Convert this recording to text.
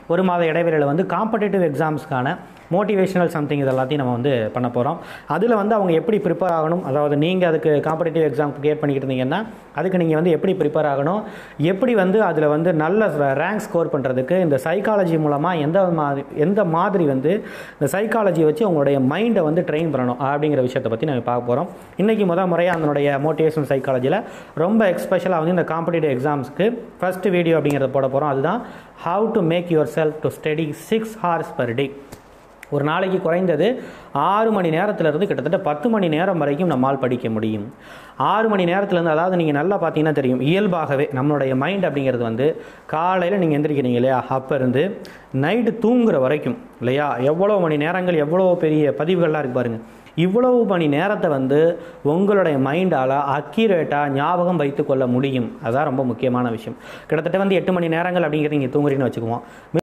ஒரு மாத இடைவெளியில் வந்து காம்படிட்டிவ் எக்ஸாம்ஸ்க்கான மோட்டிவேஷனல் சம்திங் இது எல்லாத்தையும் நம்ம வந்து பண்ண போகிறோம் அதில் வந்து அவங்க எப்படி ப்ரிப்பேர் ஆகணும் அதாவது நீங்கள் அதுக்கு காம்படிட்டிவ் எக்ஸாம் கிரியேட் பண்ணிக்கிட்டு இருந்தீங்கன்னா அதுக்கு நீங்கள் வந்து எப்படி ப்ரிப்பேர் ஆகணும் எப்படி வந்து அதில் வந்து நல்ல ரேங்க் ஸ்கோர் பண்ணுறதுக்கு இந்த சைக்காலஜி மூலமாக எந்த மாதிரி எந்த மாதிரி வந்து இந்த சைக்காலஜி வச்சு உங்களுடைய மைண்டை வந்து ட்ரெயின் பண்ணணும் அப்படிங்கிற விஷயத்தை பற்றி நம்ம பார்க்க போகிறோம் இன்றைக்கி முதல் முறையாக அதனுடைய மோட்டிவேஷன் சைக்காலஜியில் ரொம்ப எக்ஸ்பெஷலாக வந்து இந்த காம்படிட்டிவ் எக்ஸாம்ஸ்க்கு ஃபர்ஸ்ட் வீடியோ அப்படிங்கிறத போட போகிறோம் அதுதான் how to make yourself to study six hours per day ஒரு நாளைக்கு குறைந்தது ஆறு மணி நேரத்திலிருந்து கிட்டத்தட்ட பத்து மணி நேரம் வரைக்கும் நம்மால் படிக்க முடியும் ஆறு மணி நேரத்துலேருந்து அதாவது நீங்கள் நல்லா பார்த்தீங்கன்னா தெரியும் இயல்பாகவே நம்மளுடைய மைண்ட் அப்படிங்கிறது வந்து காலையில் நீங்கள் எந்திரிக்கிறீங்க இல்லையா அப்போ இருந்து நைட்டு தூங்குற வரைக்கும் இல்லையா எவ்வளோ மணி நேரங்கள் எவ்வளோ பெரிய பதிவுகள்லாம் இருக்கு பாருங்கள் இவ்வளவு மணி நேரத்தை வந்து உங்களுடைய மைண்டால் அக்யூரேட்டாக ஞாபகம் வைத்து கொள்ள முடியும் அதுதான் ரொம்ப முக்கியமான விஷயம் கிட்டத்தட்ட வந்து எட்டு மணி நேரங்கள் அப்படிங்கிறது நீங்கள் தூங்குறீங்கன்னு வச்சுக்குவோம்